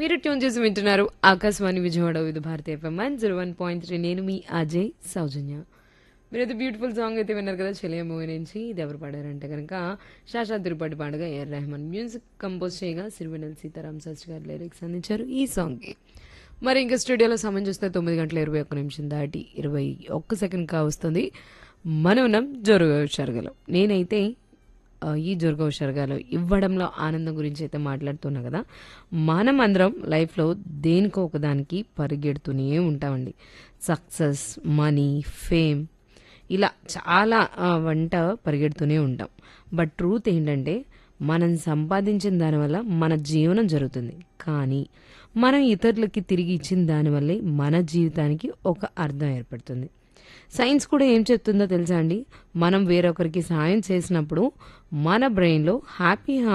మీరు ట్యూన్ చేసి వింటున్నారు Akashvani Vijayawada Vividh Bharati F M one zero one point three నేను మీ అజయ్ సౌజన్య మీరైతే బ్యూటిఫుల్ సాంగ్ అయితే విన్నారు కదా చెలియ మూవీ నుంచి ఇది ఎవరు పాడారంటే కనుక శాషా తిరుపతి పాడగా ఏఆర్ రెహమాన్ మ్యూజిక్ కంపోజ్ చేయగా సిరివెనెల్ సీతారాం శాస్త్రి గారు లిరిక్స్ అందించారు ఈ సాంగ్కి మరి ఇంకా స్టూడియోలో సమయం చూస్తే తొమ్మిది గంటల ఇరవై ఒక్క నిమిషం దాటి ఇరవై ఒక్క సెకండ్ కావస్తుంది మనం ఉన్నాం జోరుగా హుషారుగలో నేనైతే ఆ, ఈ జోరుగా హుషారుగాలో ఇవ్వడంలో ఆనందం గురించి అయితే మాట్లాడుతున్నా కదా మనం అందరం లైఫ్లో దేనికో ఒకదానికి పరిగెడుతూనే ఉంటామండి సక్సెస్ మనీ ఫేమ్ ఇలా చాలా ఆ, వంట పరిగెడుతూనే ఉంటాం బట్ ట్రూత్ ఏంటంటే మనం సంపాదించిన దానివల్ల మన జీవనం జరుగుతుంది కానీ మనం ఇతరులకి తిరిగి ఇచ్చిన దానివల్లే మన జీవితానికి ఒక అర్థం ఏర్పడుతుంది సైన్స్ కూడా ఏం చెప్తుందో తెలుసా అండి మనం వేరొకరికి సాయం చేసినప్పుడు మన బ్రెయిన్లో హ్యాపీ